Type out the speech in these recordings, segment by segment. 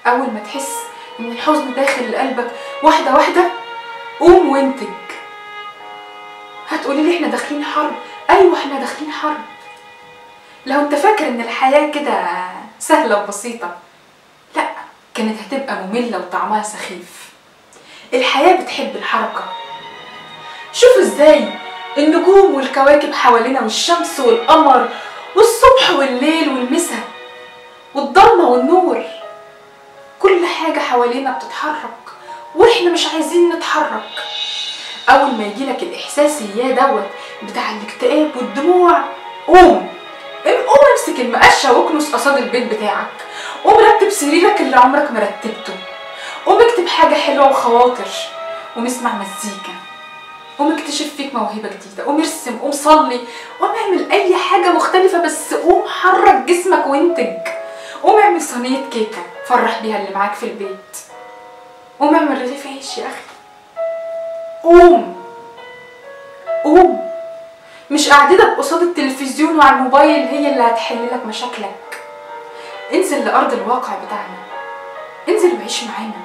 اول ما تحس ان الحزن داخل لقلبك واحده واحده قوم وانتج هتقولي لي احنا داخلين حرب ايوه احنا داخلين حرب لو انت فاكر ان الحياه كده سهله وبسيطه لا كانت هتبقى ممله وطعمها سخيف الحياه بتحب الحركه شوف ازاي النجوم والكواكب حوالينا والشمس والقمر والصبح والليل والمساء والضلمه والنور كل حاجه حوالينا بتتحرك واحنا مش عايزين نتحرك اول ما يجيلك الاحساس اياه دوت بتاع الاكتئاب والدموع قوم قوم امسك المقشه واكنس قصاد البيت بتاعك قوم رتب سريرك اللي عمرك ما رتبته قوم اكتب حاجه حلوه وخواطر قوم اسمع مزيكا قوم اكتشف فيك موهبه جديده قوم ارسم قوم صلي قوم اعمل اي حاجه مختلفه بس قوم حرك جسمك وانتج قوم اعمل صينيه كيكه فرح بيها اللي معاك في البيت قوم اعمل رغيف عيش يا اخي قوم قوم مش قعدتك قصاد التلفزيون وعلى الموبايل هي اللي هتحل لك مشاكلك انزل لأرض الواقع بتاعنا انزل وعيش معانا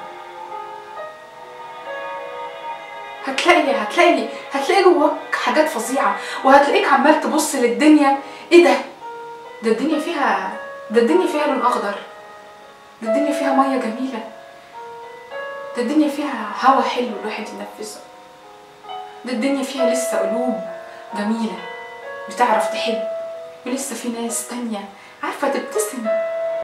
هتلاقي هتلاقي هتلاقي جواك حاجات فظيعة وهتلاقيك عمال تبص للدنيا ايه ده ده الدنيا فيها ده الدنيا فيها لون اخضر ده الدنيا فيها مية جميلة ده الدنيا فيها هوا حلو الواحد ينفسه ده الدنيا فيها لسه قلوب جميلة بتعرف تحب ولسه في ناس تانية عارفة تبتسم